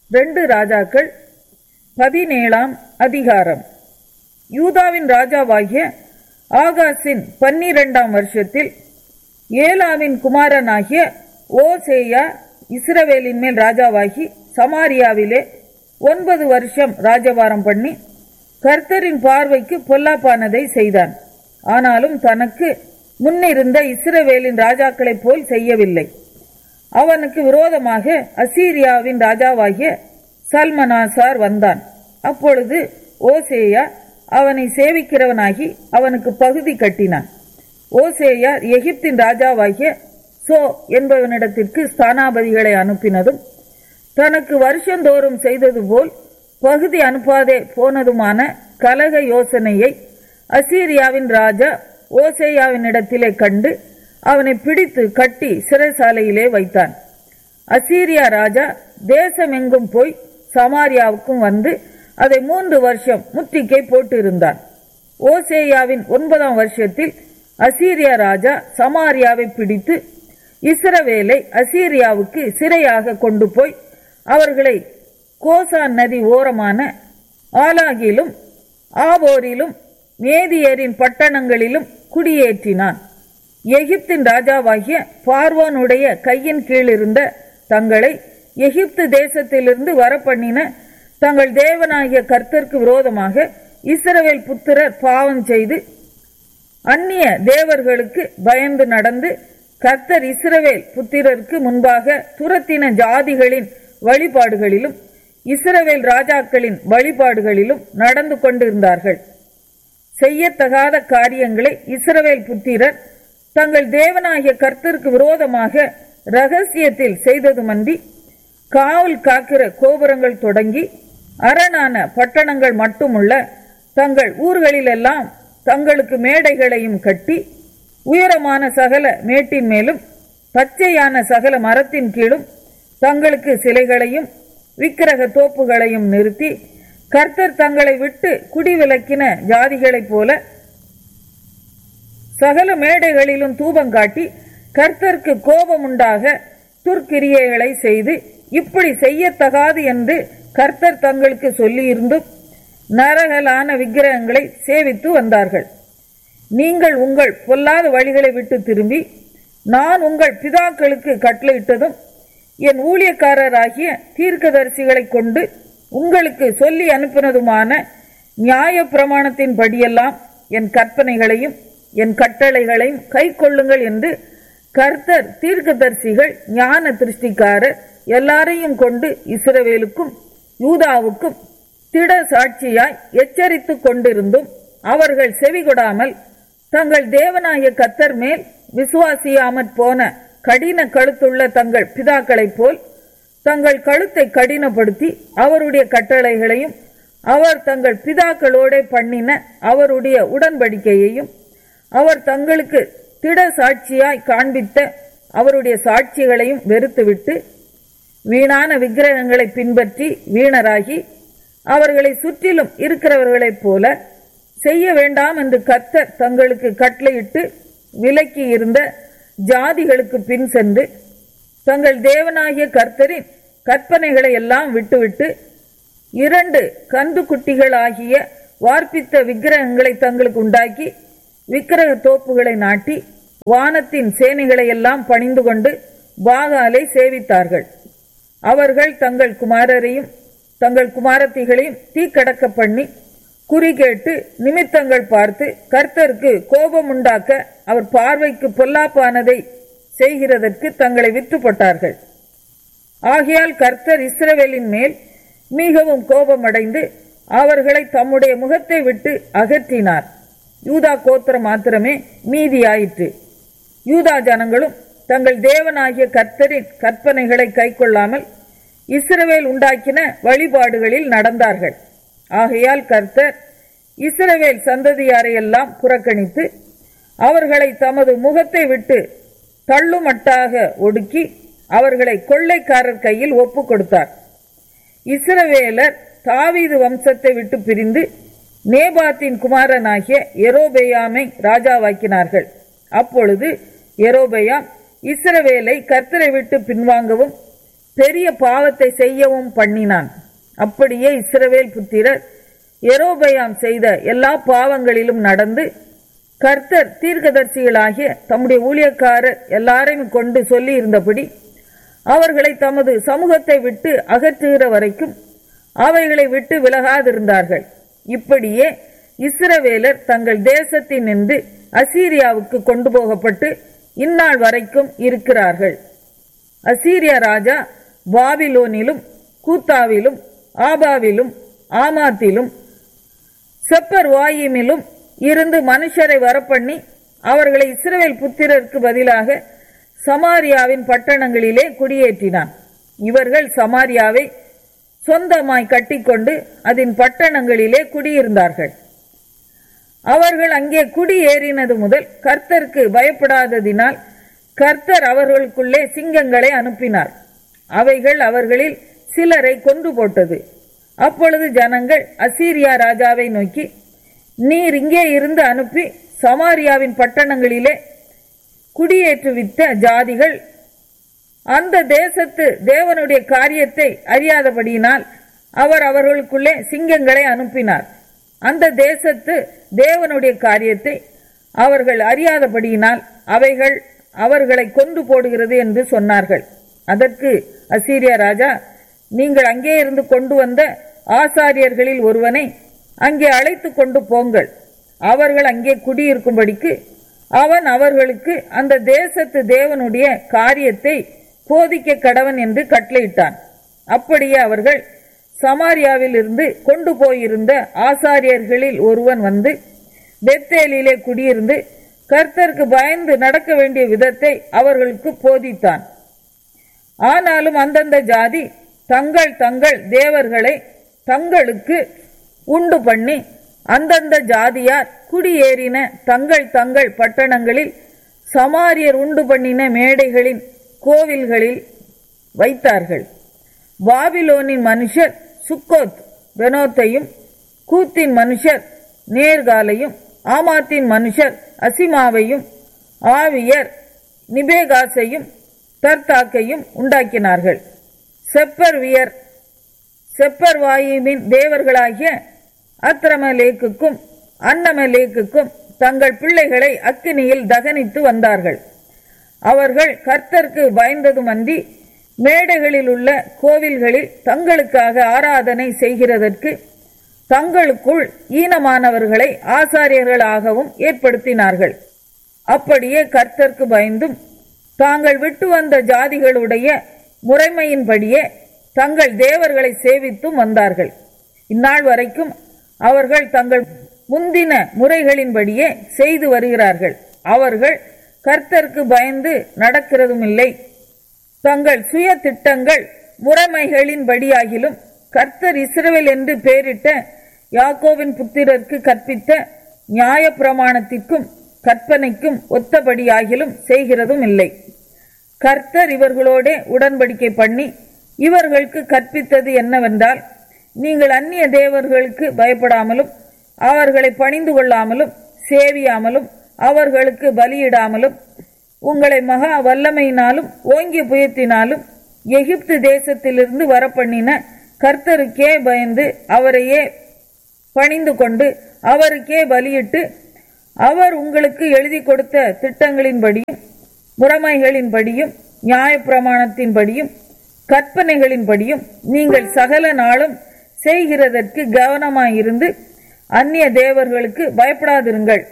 ரெண்டு ராஜாக்கள் பதினேழாம் அதிகாரம் யூதாவின் ராஜாவாகிய ஆகாசின் பன்னிரெண்டாம் வருஷத்தில் ஏலாவின் குமாரனாகிய ஓசேயா இஸ்ரவேலின் மேல் ராஜாவாகி சமாரியாவிலே ஒன்பது வருஷம் ராஜபாரம் பண்ணி கர்த்தரின் பார்வைக்கு பொல்லாப்பானதை செய்தான் ஆனாலும் தனக்கு முன்னிருந்த இஸ்ரவேலின் ராஜாக்களைப் போல் செய்யவில்லை அவனுக்கு விரோதமாக அசீரியாவின் ராஜாவாகிய சல்மனாசார் வந்தான் அப்பொழுது ஓசேயா அவனை சேவிக்கிறவனாகி அவனுக்கு பகுதி கட்டினான் ஓசேயா எகிப்தின் ராஜாவாகிய சோ என்பவனிடத்திற்கு ஸ்தானாபதிகளை அனுப்பினதும் தனக்கு வருஷந்தோறும் செய்தது போல் பகுதி அனுப்பாதே போனதுமான கலக யோசனையை அசீரியாவின் ராஜா ஓசேயாவினிடத்திலே கண்டு அவனை பிடித்து கட்டி சிறைசாலையிலே வைத்தான் அசீரியா ராஜா தேசமெங்கும் போய் சமாரியாவுக்கும் வந்து அதை மூன்று வருஷம் முற்றுகை போட்டிருந்தான் ஓசேயாவின் ஒன்பதாம் வருஷத்தில் அசீரியா ராஜா சமாரியாவை பிடித்து இஸ்ரவேலை அசீரியாவுக்கு சிறையாக கொண்டு போய் அவர்களை கோசான் நதி ஓரமான ஆலாகிலும் ஆபோரிலும் மேதியரின் பட்டணங்களிலும் குடியேற்றினான் எகிப்தின் ராஜாவாகிய பார்வோனுடைய கையின் கீழ் இருந்த தங்களை எகிப்து தேசத்திலிருந்து வரப்பண்ணின தங்கள் தேவனாகிய கர்த்தருக்கு விரோதமாக இஸ்ரவேல் புத்திரர் பாவம் செய்து அந்நிய தேவர்களுக்கு பயந்து நடந்து கர்த்தர் இஸ்ரவேல் புத்திரருக்கு முன்பாக துரத்தின ஜாதிகளின் வழிபாடுகளிலும் இஸ்ரவேல் ராஜாக்களின் வழிபாடுகளிலும் நடந்து கொண்டிருந்தார்கள் செய்யத்தகாத காரியங்களை இஸ்ரவேல் புத்திரர் தங்கள் தேவனாகிய கர்த்தருக்கு விரோதமாக ரகசியத்தில் செய்ததுமன்றி காவல் காக்கிற கோபுரங்கள் தொடங்கி அரணான பட்டணங்கள் மட்டுமுள்ள தங்கள் ஊர்களிலெல்லாம் தங்களுக்கு மேடைகளையும் கட்டி உயரமான சகல மேட்டின் மேலும் பச்சையான சகல மரத்தின் கீழும் தங்களுக்கு சிலைகளையும் விக்கிரக தோப்புகளையும் நிறுத்தி கர்த்தர் தங்களை விட்டு குடிவிலக்கின ஜாதிகளைப் போல சகல மேடைகளிலும் தூபம் காட்டி கர்த்தருக்கு கோபம் உண்டாக துர்க்கிரியைகளை செய்து இப்படி செய்யத்தகாது என்று கர்த்தர் தங்களுக்கு சொல்லியிருந்தும் நரகலான விக்கிரகங்களை சேவித்து வந்தார்கள் நீங்கள் உங்கள் பொல்லாத வழிகளை விட்டு திரும்பி நான் உங்கள் பிதாக்களுக்கு கட்டளையிட்டதும் என் ஊழியக்காரராகிய தீர்க்கதரிசிகளை கொண்டு உங்களுக்கு சொல்லி அனுப்பினதுமான நியாய பிரமாணத்தின் படியெல்லாம் என் கற்பனைகளையும் என் கட்டளைகளையும் கை கொள்ளுங்கள் என்று கர்த்தர் தீர்க்கதரிசிகள் ஞான திருஷ்டிக்காரர் எல்லாரையும் கொண்டு இஸ்ரவேலுக்கும் யூதாவுக்கும் திட சாட்சியாய் எச்சரித்துக் கொண்டிருந்தும் அவர்கள் செவிகொடாமல் தங்கள் தேவனாய கத்தர் மேல் விசுவாசியாமற் போன கடின கழுத்துள்ள தங்கள் பிதாக்களைப் போல் தங்கள் கழுத்தை கடினப்படுத்தி அவருடைய கட்டளைகளையும் அவர் தங்கள் பிதாக்களோட பண்ணின அவருடைய உடன்படிக்கையையும் அவர் தங்களுக்கு திட சாட்சியாய் காண்பித்த அவருடைய சாட்சிகளையும் வெறுத்துவிட்டு வீணான விக்கிரகங்களை பின்பற்றி வீணராகி அவர்களை சுற்றிலும் இருக்கிறவர்களைப் போல செய்ய வேண்டாம் என்று கத்தர் தங்களுக்கு கட்டளையிட்டு விலக்கி இருந்த ஜாதிகளுக்கு பின் சென்று தங்கள் தேவனாகிய கர்த்தரின் கற்பனைகளை எல்லாம் விட்டுவிட்டு இரண்டு கன்று குட்டிகளாகிய வார்ப்பித்த விக்கிரகங்களை தங்களுக்கு உண்டாக்கி விக்கிரக தோப்புகளை நாட்டி வானத்தின் சேனைகளை எல்லாம் பணிந்து கொண்டு பாகாலை சேவித்தார்கள் அவர்கள் தங்கள் குமாரரையும் தங்கள் குமாரத்திகளையும் தீக்கடக்க பண்ணி குறி கேட்டு நிமித்தங்கள் பார்த்து கர்த்தருக்கு கோபம் உண்டாக்க அவர் பார்வைக்கு பொல்லாப்பானதை செய்கிறதற்கு தங்களை விற்று போட்டார்கள் ஆகையால் கர்த்தர் இஸ்ரவேலின் மேல் மிகவும் கோபமடைந்து அவர்களை தம்முடைய முகத்தை விட்டு அகற்றினார் யூதா கோத்திரம் மாத்திரமே மீதியாயிற்று யூதா ஜனங்களும் தங்கள் தேவனாகிய கர்த்தரின் கற்பனைகளை கைக்கொள்ளாமல் இஸ்ரவேல் உண்டாக்கின வழிபாடுகளில் நடந்தார்கள் ஆகையால் கர்த்தர் இஸ்ரவேல் சந்ததியாரையெல்லாம் புறக்கணித்து அவர்களை தமது முகத்தை விட்டு தள்ளுமட்டாக ஒடுக்கி அவர்களை கொள்ளைக்காரர் கையில் ஒப்பு கொடுத்தார் இஸ்ரவேலர் தாவீது வம்சத்தை விட்டு பிரிந்து நேபாத்தின் குமாரனாகிய எரோபெயாமை ராஜாவாக்கினார்கள் அப்பொழுது எரோபெயாம் இஸ்ரவேலை கர்த்தரை விட்டு பின்வாங்கவும் பெரிய பாவத்தை செய்யவும் பண்ணினான் அப்படியே இஸ்ரவேல் புத்திரர் எரோபயாம் செய்த எல்லா பாவங்களிலும் நடந்து கர்த்தர் தீர்க்கதரிசிகளாகிய தம்முடைய ஊழியக்காரர் எல்லாரையும் கொண்டு சொல்லி இருந்தபடி அவர்களை தமது சமூகத்தை விட்டு அகற்றுகிற வரைக்கும் அவைகளை விட்டு விலகாதிருந்தார்கள் இப்படியே இஸ்ரவேலர் தங்கள் தேசத்தின் நின்று அசீரியாவுக்கு கொண்டு போகப்பட்டு இந்நாள் வரைக்கும் இருக்கிறார்கள் அசீரியா ராஜா பாபிலோனிலும் கூத்தாவிலும் ஆபாவிலும் ஆமாத்திலும் செப்பர் வாயிமிலும் இருந்து மனுஷரை வரப்பண்ணி அவர்களை இஸ்ரவேல் புத்திரருக்கு பதிலாக சமாரியாவின் பட்டணங்களிலே குடியேற்றினான் இவர்கள் சமாரியாவை சொந்தமாய் கட்டிக்கொண்டு அதன் பட்டணங்களிலே குடியிருந்தார்கள் அவர்கள் அங்கே குடியேறினது முதல் கர்த்தருக்கு பயப்படாததினால் கர்த்தர் அவர்களுக்குள்ளே சிங்கங்களை அனுப்பினார் அவைகள் அவர்களில் சிலரை கொன்று போட்டது அப்பொழுது ஜனங்கள் அசீரியா ராஜாவை நோக்கி நீர் இங்கே இருந்து அனுப்பி சமாரியாவின் பட்டணங்களிலே குடியேற்றுவித்த ஜாதிகள் அந்த தேசத்து தேவனுடைய காரியத்தை அறியாதபடியினால் அவர் அவர்களுக்குள்ளே சிங்கங்களை அனுப்பினார் அந்த தேசத்து தேவனுடைய காரியத்தை அவர்கள் அறியாதபடியினால் அவைகள் அவர்களை கொண்டு போடுகிறது என்று சொன்னார்கள் அதற்கு அசீரியா ராஜா நீங்கள் அங்கே இருந்து கொண்டு வந்த ஆசாரியர்களில் ஒருவனை அங்கே அழைத்து கொண்டு போங்கள் அவர்கள் அங்கே குடியிருக்கும்படிக்கு அவன் அவர்களுக்கு அந்த தேசத்து தேவனுடைய காரியத்தை போதிக்க கடவன் என்று கட்டளையிட்டான் அப்படியே அவர்கள் சமாரியாவில் இருந்து கொண்டு போயிருந்த ஆசாரியர்களில் ஒருவன் வந்து பெத்தேலிலே குடியிருந்து கர்த்தருக்கு பயந்து நடக்க வேண்டிய விதத்தை அவர்களுக்கு போதித்தான் ஆனாலும் அந்தந்த ஜாதி தங்கள் தங்கள் தேவர்களை தங்களுக்கு உண்டு பண்ணி அந்தந்த ஜாதியார் குடியேறின தங்கள் தங்கள் பட்டணங்களில் சமாரியர் உண்டு பண்ணின மேடைகளின் கோவில்களில் வைத்தார்கள் பாபிலோனின் மனுஷர் சுக்கோத் பெனோத்தையும் கூத்தின் மனுஷர் நேர்காலையும் ஆமாத்தின் மனுஷர் அசிமாவையும் ஆவியர் நிபேகாசையும் தர்த்தாக்கையும் உண்டாக்கினார்கள் செப்பர்வியர் செப்பர்வாயுவின் தேவர்களாகிய அத்திரமலேக்குக்கும் அன்னமலேக்குக்கும் தங்கள் பிள்ளைகளை அக்கினியில் தகனித்து வந்தார்கள் அவர்கள் கர்த்தருக்கு பயந்ததுமன்றி மேடைகளில் உள்ள கோவில்களில் தங்களுக்காக ஆராதனை செய்கிறதற்கு தங்களுக்குள் ஈனமானவர்களை ஆசாரியர்களாகவும் ஏற்படுத்தினார்கள் அப்படியே கர்த்தருக்கு பயந்தும் தாங்கள் விட்டு வந்த ஜாதிகளுடைய முறைமையின்படியே தங்கள் தேவர்களை சேவித்தும் வந்தார்கள் இந்நாள் வரைக்கும் அவர்கள் தங்கள் முந்தின முறைகளின்படியே செய்து வருகிறார்கள் அவர்கள் கர்த்தருக்கு பயந்து நடக்கிறதும் இல்லை தங்கள் சுய திட்டங்கள் முறைமைகளின்படியாகிலும் கர்த்தர் இஸ்ரவேல் என்று பெயரிட்ட யாக்கோவின் புத்திரருக்கு கற்பித்த நியாய பிரமாணத்திற்கும் கற்பனைக்கும் ஒத்தபடியாகிலும் செய்கிறதும் இல்லை கர்த்தர் இவர்களோட உடன்படிக்கை பண்ணி இவர்களுக்கு கற்பித்தது என்னவென்றால் நீங்கள் அந்நிய தேவர்களுக்கு பயப்படாமலும் அவர்களை பணிந்து கொள்ளாமலும் சேவியாமலும் அவர்களுக்கு பலியிடாமலும் உங்களை மகா வல்லமையினாலும் ஓங்கிய புயத்தினாலும் எகிப்து தேசத்திலிருந்து வரப்பண்ணின கர்த்தருக்கே பயந்து அவரையே பணிந்து கொண்டு அவருக்கே பலியிட்டு அவர் உங்களுக்கு எழுதி கொடுத்த திட்டங்களின்படியும் முறைமைகளின்படியும் நியாயப்பிரமாணத்தின்படியும் கற்பனைகளின்படியும் நீங்கள் சகல நாளும் செய்கிறதற்கு கவனமாயிருந்து அந்நிய தேவர்களுக்கு பயப்படாதிருங்கள்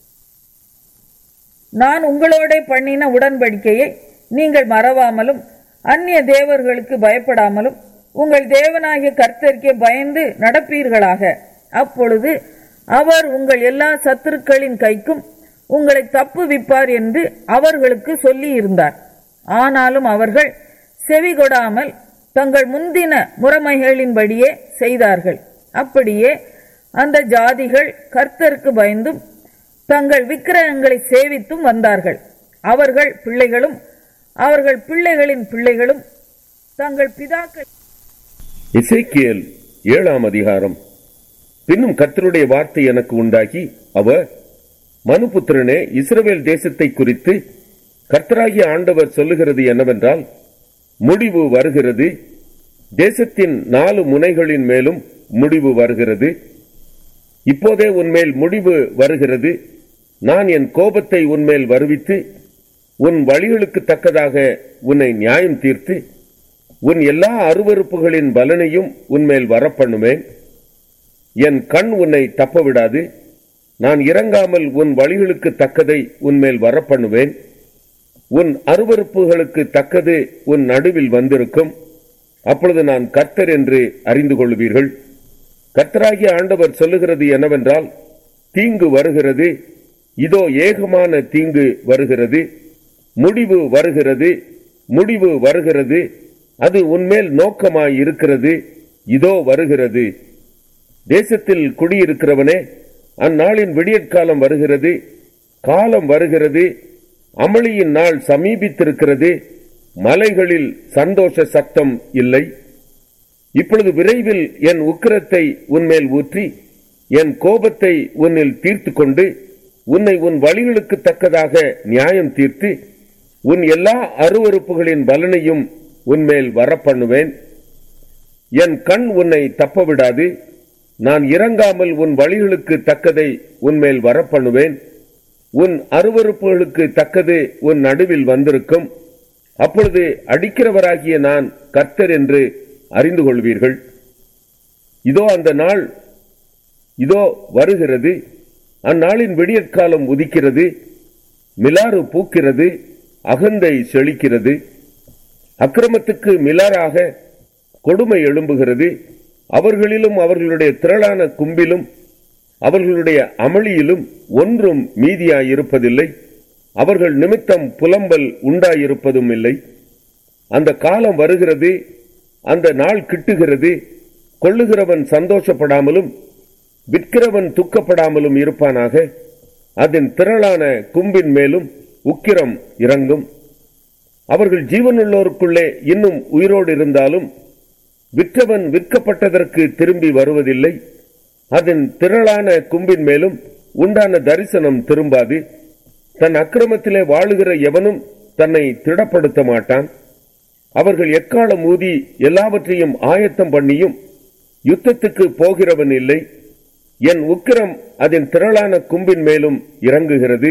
நான் உங்களோட பண்ணின உடன்படிக்கையை நீங்கள் மறவாமலும் அந்நிய தேவர்களுக்கு பயப்படாமலும் உங்கள் தேவனாகிய கர்த்தருக்கே பயந்து நடப்பீர்களாக அப்பொழுது அவர் உங்கள் எல்லா சத்துருக்களின் கைக்கும் உங்களை தப்புவிப்பார் என்று அவர்களுக்கு சொல்லி இருந்தார் ஆனாலும் அவர்கள் செவி கொடாமல் தங்கள் முந்தின முறைமைகளின்படியே செய்தார்கள் அப்படியே அந்த ஜாதிகள் கர்த்தருக்கு பயந்தும் தங்கள் விக்கிரகங்களை சேவித்தும் வந்தார்கள் அவர்கள் பிள்ளைகளும் அவர்கள் பிள்ளைகளின் பிள்ளைகளும் தங்கள் பிதாக்கள் எசேக்கியேல் ஏழாம் அதிகாரம் பின்னும் கர்த்தருடைய வார்த்தை எனக்கு உண்டாகி அவர் மனுபுத்திரனே இஸ்ரவேல் தேசத்தை குறித்து கர்த்தராகிய ஆண்டவர் சொல்லுகிறது என்னவென்றால் முடிவு வருகிறது தேசத்தின் நாலு முனைகளின் மேலும் முடிவு வருகிறது இப்போதே உன்மேல் முடிவு வருகிறது நான் என் கோபத்தை உன்மேல் வருவித்து உன் வழிகளுக்கு தக்கதாக உன்னை நியாயம் தீர்த்து உன் எல்லா அருவருப்புகளின் பலனையும் உன்மேல் வரப்பண்ணுவேன் என் கண் உன்னை தப்பவிடாது நான் இறங்காமல் உன் வழிகளுக்கு தக்கதை உன்மேல் வரப்பண்ணுவேன் உன் அருவருப்புகளுக்கு தக்கது உன் நடுவில் வந்திருக்கும் அப்பொழுது நான் கர்த்தர் என்று அறிந்து கொள்வீர்கள் கர்த்தராகிய ஆண்டவர் சொல்லுகிறது என்னவென்றால் தீங்கு வருகிறது இதோ ஏகமான தீங்கு வருகிறது முடிவு வருகிறது முடிவு வருகிறது அது உன்மேல் நோக்கமாய் இருக்கிறது இதோ வருகிறது தேசத்தில் குடியிருக்கிறவனே அந்நாளின் விடியற்காலம் வருகிறது காலம் வருகிறது அமளியின் நாள் சமீபித்திருக்கிறது மலைகளில் சந்தோஷ சத்தம் இல்லை இப்பொழுது விரைவில் என் உக்கிரத்தை உன்மேல் ஊற்றி என் கோபத்தை உன்னில் தீர்த்து கொண்டு உன்னை உன் வழிகளுக்கு தக்கதாக நியாயம் தீர்த்து உன் எல்லா அருவருப்புகளின் பலனையும் உன்மேல் வரப்பண்ணுவேன் என் கண் உன்னை தப்பவிடாது நான் இறங்காமல் உன் வழிகளுக்கு தக்கதை உன்மேல் வரப்பண்ணுவேன் உன் அருவருப்புகளுக்கு தக்கது உன் நடுவில் வந்திருக்கும் அப்பொழுது அடிக்கிறவராகிய நான் கர்த்தர் என்று அறிந்து கொள்வீர்கள் இதோ அந்த நாள் இதோ வருகிறது அந்நாளின் விடியற்காலம் உதிக்கிறது மிலாறு பூக்கிறது அகந்தை செழிக்கிறது அக்கிரமத்துக்கு மிலாராக கொடுமை எழும்புகிறது அவர்களிலும் அவர்களுடைய திரளான கும்பிலும் அவர்களுடைய அமளியிலும் ஒன்றும் மீதியாயிருப்பதில்லை அவர்கள் நிமித்தம் புலம்பல் உண்டாயிருப்பதும் இல்லை அந்த காலம் வருகிறது அந்த நாள் கிட்டுகிறது கொள்ளுகிறவன் சந்தோஷப்படாமலும் விற்கிறவன் துக்கப்படாமலும் இருப்பானாக அதன் திரளான கும்பின் மேலும் உக்கிரம் இறங்கும் அவர்கள் ஜீவனுள்ளோருக்குள்ளே இன்னும் உயிரோடு இருந்தாலும் விற்றவன் விற்கப்பட்டதற்கு திரும்பி வருவதில்லை அதன் திரளான கும்பின் மேலும் உண்டான தரிசனம் திரும்பாது தன் அக்கிரமத்திலே வாழுகிற எவனும் தன்னை திடப்படுத்த மாட்டான் அவர்கள் எக்காலம் ஊதி எல்லாவற்றையும் ஆயத்தம் பண்ணியும் யுத்தத்துக்கு போகிறவன் இல்லை என் உக்கிரம் அதன் திரளான கும்பின் மேலும் இறங்குகிறது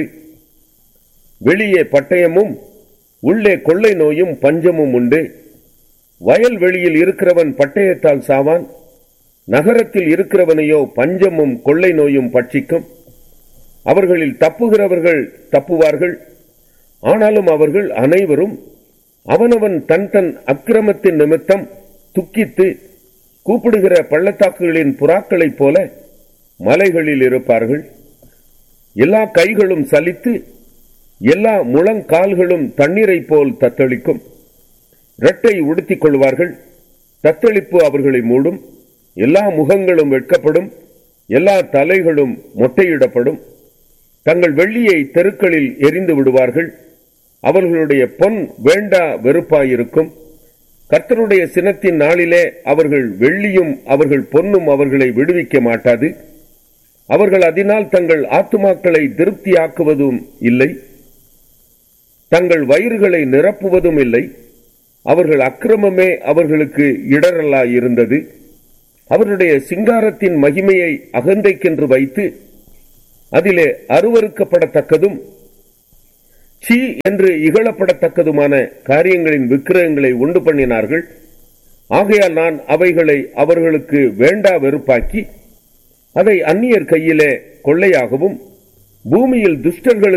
வெளியே பட்டயமும் உள்ளே கொள்ளை நோயும் பஞ்சமும் உண்டு வயல்வெளியில் இருக்கிறவன் பட்டயத்தால் சாவான் நகரத்தில் இருக்கிறவனையோ பஞ்சமும் கொள்ளை நோயும் பட்சிக்கும் அவர்களில் தப்புகிறவர்கள் தப்புவார்கள் ஆனாலும் அவர்கள் அனைவரும் அவனவன் தன் தன் அக்கிரமத்தின் நிமித்தம் துக்கித்து கூப்பிடுகிற பள்ளத்தாக்குகளின் புறாக்களைப் போல மலைகளில் இருப்பார்கள் எல்லா கைகளும் சலித்து எல்லா முழங்கால்களும் தண்ணீரைப் போல் தத்தளிக்கும் இரட்டை உடுத்திக் கொள்வார்கள் தத்தளிப்பு அவர்களை மூடும் எல்லா முகங்களும் வெட்கப்படும் எல்லா தலைகளும் மொட்டையிடப்படும் தங்கள் வெள்ளியை தெருக்களில் எரிந்து விடுவார்கள் அவர்களுடைய பொன் வேண்டா வெறுப்பாயிருக்கும் கர்த்தருடைய சினத்தின் நாளிலே அவர்கள் வெள்ளியும் அவர்கள் பொன்னும் அவர்களை விடுவிக்க மாட்டாது அவர்கள் அதனால் தங்கள் ஆத்துமாக்களை திருப்தியாக்குவதும் இல்லை தங்கள் வயிறுகளை நிரப்புவதும் இல்லை அவர்கள் அக்கிரமமே அவர்களுக்கு இடரலாயிருந்தது அவருடைய சிங்காரத்தின் மகிமையை அகந்தைக்கென்று வைத்து அதிலே அருவறுக்கப்படத்தக்கதும் சீ என்று இகழப்படத்தக்கதுமான காரியங்களின் விக்கிரகங்களை உண்டு பண்ணினார்கள் ஆகையால் நான் அவைகளை அவர்களுக்கு வேண்டா வெறுப்பாக்கி அதை அந்நியர் கையிலே கொள்ளையாகவும் பூமியில் துஷ்டர்களுக்கு